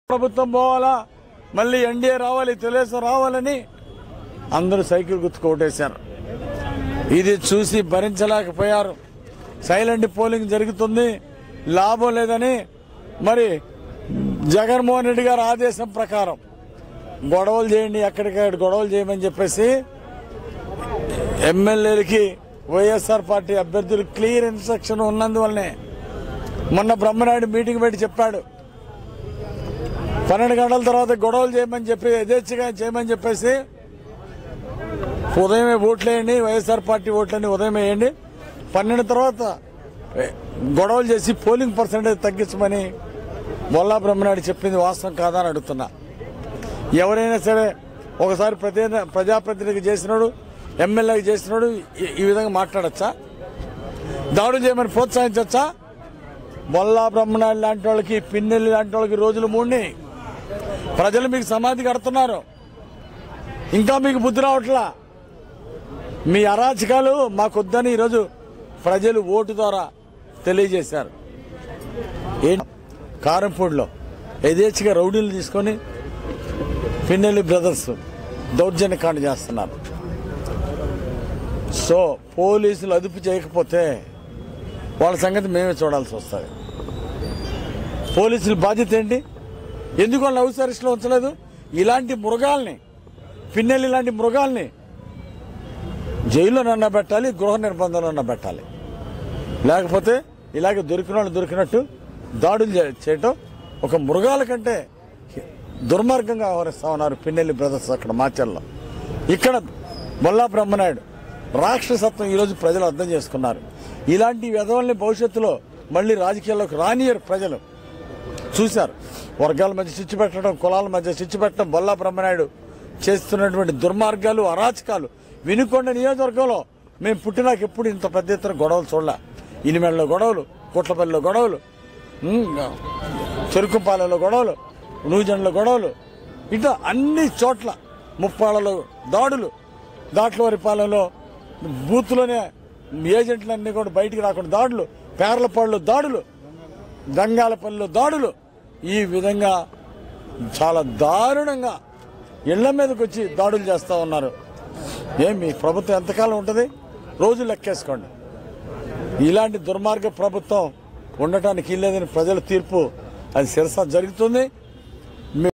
ప్రభుత్వం పోవాలా మళ్ళీ ఎన్డీఏ రావాలి తెలుగుదేశం రావాలని అందరూ సైకిల్ గుర్తుకు ఓటేశారు ఇది చూసి భరించలేకపోయారు సైలెంట్ పోలింగ్ జరుగుతుంది లాభం లేదని మరి జగన్మోహన్ రెడ్డి గారి ఆదేశం ప్రకారం గొడవలు చేయండి ఎక్కడికక్కడ గొడవలు చేయమని చెప్పేసి ఎమ్మెల్యేలకి వైఎస్ఆర్ పార్టీ అభ్యర్థులు క్లియర్ ఇన్స్ట్రక్షన్ ఉన్నందువల్లనే మొన్న బ్రహ్మనాయుడు మీటింగ్ పెట్టి చెప్పాడు పన్నెండు గంటల తర్వాత గొడవలు చేయమని చెప్పి యథేచ్ఛగా చేయమని చెప్పేసి ఉదయమే ఓట్లు వేయండి వైఎస్ఆర్ పార్టీ ఓట్లని ఉదయం వేయండి పన్నెండు తర్వాత ఏ, గొడవలు చేసి పోలింగ్ పర్సెంటేజ్ తగ్గించమని మొల్లా బ్రహ్మనాయుడు చెప్పింది వాస్తవం కాదా అని అడుగుతున్నా ఎవరైనా సరే ఒకసారి ప్రతి ప్రజాప్రతినిధికి చేసినాడు ఎమ్మెల్యేకి చేసినాడు ఈ- ఈ విధంగా మాట్లాడచ్చా దాడులు చేయమని ప్రోత్సహించచ్చా మొల్లా బ్రహ్మనాయుడు లాంటి వాళ్ళకి పిన్నెల్లి లాంటి వాళ్ళకి రోజులు మూడిని ప్రజలు మీకు సమాధి కడుతున్నారు ఇంకా మీకు బుద్ధి రావట్లా మీ అరాచకాలు మాకొద్దని ఈరోజు ప్రజలు ఓటు ద్వారా తెలియజేశారు ఏంటి కారంపూడిలో యథేచ్ఛగా రౌడీలు తీసుకొని పిన్నెల్లి బ్రదర్స్ దౌర్జన్యకాండ చేస్తున్నారు సో పోలీసులు అదుపు చేయకపోతే వాళ్ళ సంగతి మేమే చూడాల్సి వస్తుంది పోలీసుల బాధ్యత ఏంటి ఎందుకు వాళ్ళని హౌస్ అరెస్ట్లో ఉంచలేదు ఇలాంటి మృగాల్ని పిన్నెల్లి లాంటి మృగాల్ని జైల్లోనన్నా పెట్టాలి గృహ నిర్బంధంలోనన్నా పెట్టాలి లేకపోతే ఇలాగే దొరికిన వాళ్ళు దొరికినట్టు దాడులు చే- చేయటం ఒక మృగాల కంటే దుర్మార్గంగా వ్యవహరిస్తా ఉన్నారు పిన్నెల్లి బ్రదర్స్ అక్కడ మాచల్లో ఇక్కడ బొల్లా బ్రహ్మనాయుడు రాక్షసత్వం ఈరోజు ప్రజలు అర్థం చేసుకున్నారు ఇలాంటి విధవల్ని భవిష్యత్తులో మళ్ళీ రాజకీయాల్లోకి రానియరు ప్రజలు చూశారు వర్గాల మధ్య చిచ్చు పెట్టడం కులాల మధ్య చిచ్చు పెట్టడం బొల్లా బ్రహ్మనాయుడు చేస్తున్నటువంటి దుర్మార్గాలు అరాచకాలు వినుకొండ నియోజకవర్గంలో మేము పుట్టినాక ఎప్పుడు ఇంత పెద్ద ఎత్తున గొడవలు చూడలే ఇనిమెళ్ళలో గొడవలు కుట్లపల్లిలో గొడవలు ఉమ్, చెరుకుపాలెంలో గొడవలు నూజెండ్ల గొడవలు ఇట్లా అన్ని చోట్ల ముప్పాళ్ళలో దాడులు దాట్లవారిపాలెంలో బూత్లోనే ఏజెంట్లన్నీ కూడా బయటికి రాకుండా దాడులు పేర్లపాడులో దాడులు గంగాలపల్లిలో దాడులు ఈ విధంగా చాలా దారుణంగా ఇళ్ల మీదకి వచ్చి దాడులు చేస్తా ఉన్నారు ఏం మీ ప్రభుత్వం ఎంతకాలం ఉంటుంది రోజు లెక్కేసుకోండి ఇలాంటి దుర్మార్గ ప్రభుత్వం ఉండటానికి లేదని ప్రజల తీర్పు అది శిరస జరుగుతుంది